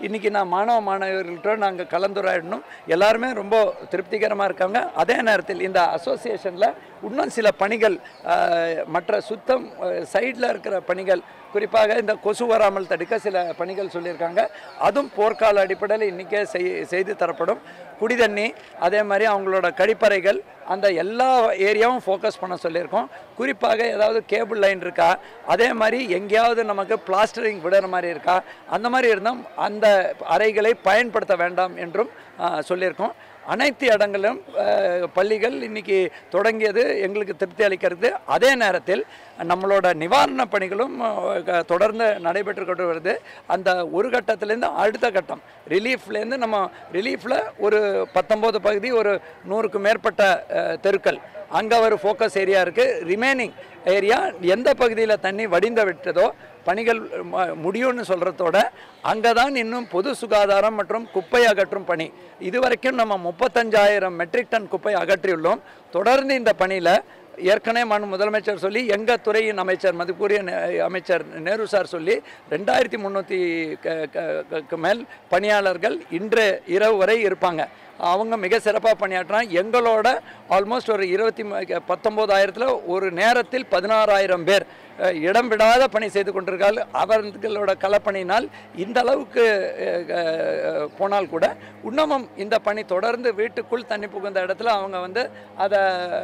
இன்றைக்கி நான் மாணவ மாணவர்கள்ட்ட நாங்கள் கலந்துரையாடணும் எல்லாருமே ரொம்ப திருப்திகரமாக இருக்காங்க அதே நேரத்தில் இந்த அசோசியேஷனில் இன்னும் சில பணிகள் அஹ், மற்ற சுத்தம் சைடில் இருக்கிற பணிகள் குறிப்பாக இந்த கொசு வராமல் தடுக்க சில பணிகள் சொல்லியிருக்காங்க அதுவும் போர்க்கால அடிப்படையில் இன்றைக்கே செய் செய்து தரப்படும் குடிதண்ணி அதே மாதிரி அவங்களோட கழிப்பறைகள் அந்த எல்லா ஏரியாவும் ஃபோக்கஸ் பண்ண சொல்லியிருக்கோம் குறிப்பாக ஏதாவது கேபிள் லைன் இருக்கா அதே மாதிரி எங்கேயாவது நமக்கு பிளாஸ்டரிங் விடுற மாதிரி இருக்கா அந்த மாதிரி இருந்தால் அந்த அறைகளை பயன்படுத்த வேண்டாம் என்றும் ஆ, சொல்லியிருக்கோம் அனைத்து இடங்களிலும் அஹ், பள்ளிகள் இன்னைக்கு தொடங்கியது எங்களுக்கு திருப்தி அளிக்கிறது அதே நேரத்தில் நம்மளோட நிவாரண பணிகளும் அஹ், க- தொடர்ந்து நடைபெற்று கொண்டு வருது அந்த ஒரு கட்டத்திலேருந்து அடுத்த கட்டம் ரிலீஃப்லேருந்து நம்ம ரிலீஃபில் ஒரு பத்தொம்போது பகுதி ஒரு நூறுக்கு மேற்பட்ட அஹ், தெருக்கள் அங்கே ஒரு ஃபோக்கஸ் ஏரியா இருக்குது ரிமைனிங் ஏரியா எந்த பகுதியில் தண்ணி வடிந்து விட்டதோ பணிகள் ம- முடியும்னு சொல்கிறதோட அங்கே தான் இன்னும் பொது சுகாதாரம் மற்றும் குப்பை அகற்றும் பணி இதுவரைக்கும் நம்ம முப்பத்தஞ்சாயிரம் மெட்ரிக் டன் குப்பை அகற்றியுள்ளோம் தொடர்ந்து இந்த பணியில் ஏற்கனவே மனு முதலமைச்சர் சொல்லி எங்கள் துறையின் அமைச்சர் மதிப்புரிய அமைச்சர் நேரு சார் சொல்லி ரெண்டாயிரத்தி முந்நூற்றி மேல் பணியாளர்கள் இன்று இரவு வரை இருப்பாங்க அவங்க மிக சிறப்பாக பணியாற்றினா எங்களோட ஆல்மோஸ்ட் ஒரு இருபத்தி பத்தொம்போதாயிரத்தில் ஒரு நேரத்தில் பதினாறாயிரம் பேர் அஹ், இடம் விடாத பணி செய்து கொண்டிருக்கார்கள் அவர்களோட களப்பணியினால் இந்த அளவுக்கு அஹ், அஹ், போனால் கூட இன்னமும் இந்த பணி தொடர்ந்து வீட்டுக்குள் தண்ணி புகுந்த இடத்துல அவங்க வந்து அதை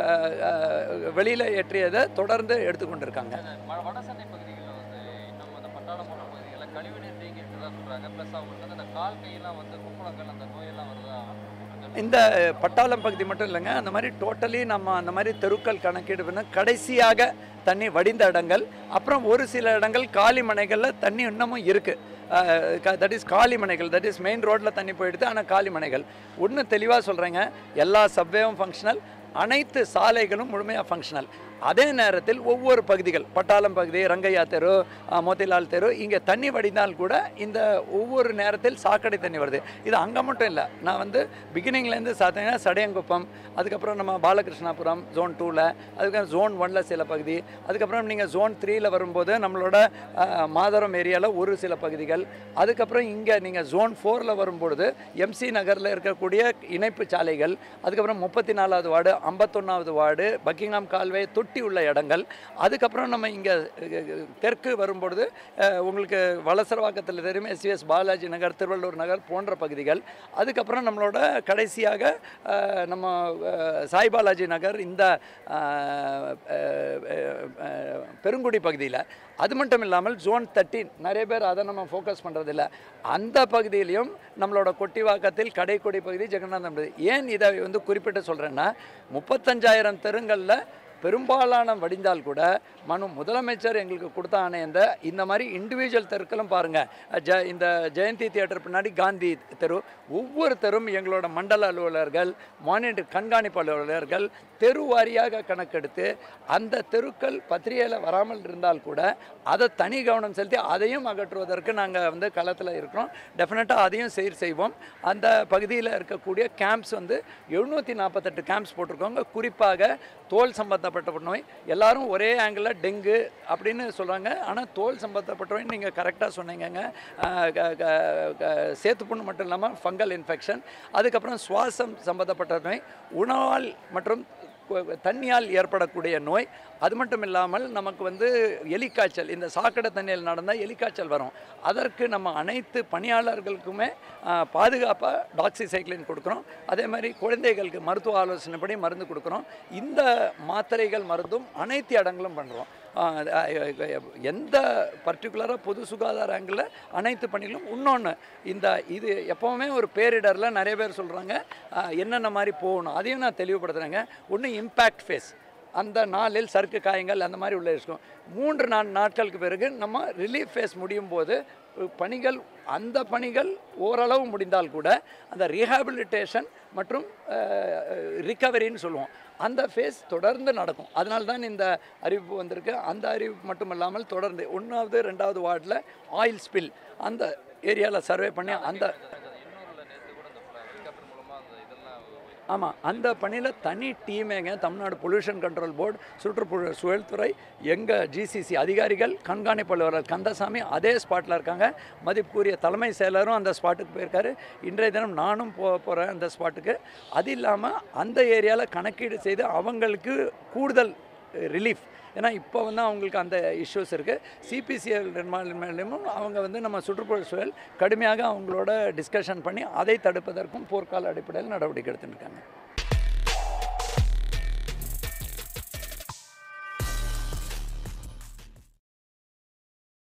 வெளியில் ஏற்றியதை தொடர்ந்து எடுத்துக்கொண்டிருக்காங்க ம- வடசென்னை பகுதிகளில் வந்து இன்னும் அந்த பட்டாளம் போன்ற பகுதிகளில் கழிவுநீர் தேங்கி இருக்கிறதா சொல்றாங்க ப்ளஸ் அவங்களுக்கு வந்து அந்த கால் கையெல்லாம் வந்து குப்பளங்கள் அந்த நோயெல்லாம் வருதா இந்த பட்டாளம் பகுதி மட்டும் இல்லைங்க அந்த மாதிரி டோட்டலி நம்ம அந்த மாதிரி தெருக்கள் கணக்கீடு பண்ண கடைசியாக தண்ணி வடிந்த இடங்கள் அப்புறம் ஒரு சில இடங்கள் காலி மனைகளில் தண்ணி இன்னமும் இருக்குது தட் இஸ் காலி மனைகள் தட் இஸ் மெயின் ரோட்டில் தண்ணி போயிடுது ஆனால் காலி மனைகள் ஒன்று தெளிவாக சொல்கிறேங்க எல்லா சப்வேவும் ஃபங்க்ஷனல் அனைத்து சாலைகளும் முழுமையாக ஃபங்க்ஷனல் அதே நேரத்தில் ஒவ்வொரு பகுதிகள் பட்டாளம் பகுதி ரங்கையா தெரு அஹ், மோத்திலால் தெரு இங்கே தண்ணி வடிந்தால் கூட இந்த ஒவ்வொரு நேரத்தில் சாக்கடை தண்ணி வருது இது அங்கே மட்டும் இல்லை நான் வந்து பிகினிங்லேருந்து பார்த்தீங்கன்னா சடையங்குப்பம் அதுக்கப்புறம் நம்ம பாலகிருஷ்ணாபுரம் ஜோன் டூவில் அதுக்கப்புறம் ஜோன் ஒனில் சில பகுதி அதுக்கப்புறம் நீங்கள் ஜோன் த்ரீயில் வரும்போது நம்மளோட அஹ், மாதவரம் ஏரியாவில் ஒரு சில பகுதிகள் அதுக்கப்புறம் இங்கே நீங்கள் ஜோன் ஃபோரில் வரும்பொழுது எம்சி நகரில் இருக்கக்கூடிய இணைப்பு சாலைகள் அதுக்கப்புறம் முப்பத்தி நாலாவது வார்டு ஐம்பத்தொன்னாவது வார்டு பக்கிங்ஹாம் கால்வே தொட்டி உள்ள இடங்கள் அதுக்கப்புறம் நம்ம இங்கே தெற்கு வரும்பொழுது அஹ், உங்களுக்கு வலசரவாக்கத்தில் தெரியும் எஸ்விஎஸ் பாலாஜி நகர் திருவள்ளூர் நகர் போன்ற பகுதிகள் அதுக்கப்புறம் நம்மளோட கடைசியாக அஹ், நம்ம அஹ், சாய் பாலாஜி நகர் இந்த அஹ், அஹ், அஹ், பெருங்குடி பகுதியில் அது மட்டும் இல்லாமல் ஜோன் தேர்ட்டின் நிறைய பேர் அதை நம்ம ஃபோக்கஸ் பண்ணுறதில்ல அந்த பகுதியிலையும் நம்மளோட கொட்டிவாக்கத்தில் கடைக்கொடி பகுதி ஜெகநாதம் பகுதி ஏன் இதை வந்து குறிப்பிட்டு சொல்கிறேன்னா முப்பத்தஞ்சாயிரம் தெருங்களில் பெரும்பாலான வடிந்தால் கூட மனு முதலமைச்சர் எங்களுக்கு கொடுத்த ஆணையந்த இந்த மாதிரி இண்டிவிஜுவல் தெருக்களும் பாருங்கள் ஜ இந்த ஜெயந்தி தியேட்டர் பின்னாடி காந்தி தெரு ஒவ்வொரு தெரும் எங்களோட மண்டல அலுவலர்கள் மானிட்டர் கண்காணிப்பு அலுவலர்கள் தெரு வாரியாக கணக்கெடுத்து அந்த தெருக்கள் பத்திரிகையில் வராமல் இருந்தால் கூட அதை தனி கவனம் செலுத்தி அதையும் அகற்றுவதற்கு நாங்கள் வந்து களத்தில் இருக்கிறோம் டெஃபினட்டாக அதையும் சீர் செய்வோம் அந்த பகுதியில் இருக்கக்கூடிய கேம்ப்ஸ் வந்து எழுநூற்றி நாற்பத்தெட்டு கேம்ப்ஸ் போட்டிருக்கோங்க குறிப்பாக தோல் சம்பந்தப்பட்ட நோய் எல்லாரும் ஒரே ஆங்கிளில் டெங்கு அப்படின்னு சொல்கிறாங்க ஆனால் தோல் சம்பந்தப்பட்ட நோய் நீங்கள் கரெக்டாக சொன்னீங்கங்க ஆஹ் க- க- க- சேத்துப்புண்ணு மட்டும் இல்லாமல் ஃபங்கல் இன்ஃபெக்ஷன் அதுக்கப்புறம் சுவாசம் சம்பந்தப்பட்ட நோய் உணவால் மற்றும் கு- தண்ணியால் ஏற்படக்கூடிய நோய் அது மட்டும் இல்லாமல் நமக்கு வந்து எலிக்காய்ச்சல் இந்த சாக்கடை தண்ணியில் நடந்தால் எலிக்காய்ச்சல் வரும் அதற்கு நம்ம அனைத்து பணியாளர்களுக்குமே பாதுகாப்பாக டாக்ஸிசைக்ளின் கொடுக்குறோம் அதே மாதிரி குழந்தைகளுக்கு மருத்துவ ஆலோசனைப்படி மருந்து கொடுக்குறோம் இந்த மாத்திரைகள் மருந்தும் அனைத்து இடங்களும் பண்ணுறோம் எந்த பர்டிகுலராக பொது சுகாதார ஆங்கிளில் அனைத்து பணிகளும் இன்னொன்று இந்த இது எப்போவுமே ஒரு பேரிடரில் நிறைய பேர் சொல்கிறாங்க என்னென்ன மாதிரி போகணும் அதையும் நான் தெளிவுபடுத்துகிறேங்க ஒன்று இம்பேக்ட் ஃபேஸ் அந்த நாளில் சறுக்கு காயங்கள் அந்த மாதிரி உள்ள இருக்கும் மூன்று நாள் நாட்களுக்கு பிறகு நம்ம ரிலீஃப் ஃபேஸ் முடியும் போது பணிகள் அந்த பணிகள் ஓரளவு முடிந்தால் கூட அந்த ரீஹாபிலிட்டேஷன் மற்றும் ரிகவரின்னு சொல்லுவோம் அந்த ஃபேஸ் தொடர்ந்து நடக்கும் அதனால தான் இந்த அறிவிப்பு வந்திருக்கு அந்த அறிவிப்பு மட்டும் இல்லாமல் தொடர்ந்து ஒன்றாவது ரெண்டாவது வார்டில் ஆயில் ஸ்பில் அந்த ஏரியாவில் சர்வே பண்ணி அந்த எண்ணூரில் நேற்று கூட இந்த ஹெலிகாப்டர் மூலமாக அந்த இதெல்லாம் ஆமாம் அந்த பணியில் தனி டீமேங்க தமிழ்நாடு பொல்யூஷன் கண்ட்ரோல் போர்டு சுற்றுப்புற சூழல்துறை எங்கள் ஜிசிசி அதிகாரிகள் கண்காணிப்பாளர் கந்தசாமி அதே ஸ்பாட்டில் இருக்காங்க மதிப்புக்குரிய தலைமை செயலரும் அந்த ஸ்பாட்டுக்கு போயிருக்காரு இன்றைய தினம் நானும் போ போகிறேன் அந்த ஸ்பாட்டுக்கு அது இல்லாமல் அந்த ஏரியாவில் கணக்கீடு செய்து அவங்களுக்கு கூடுதல் ரிலீஃப் ஏன்னா இப்போ வந்து அவங்களுக்கு அந்த இஷ்யூஸ் இருக்குது சிபிசிஎல் மேலேயும் அவங்க வந்து நம்ம சுற்றுப்புற சூழல் கடுமையாக அவங்களோட டிஸ்கஷன் பண்ணி அதை தடுப்பதற்கும் போர்க்கால அடிப்படையில் நடவடிக்கை எடுத்துட்டு இருக்காங்க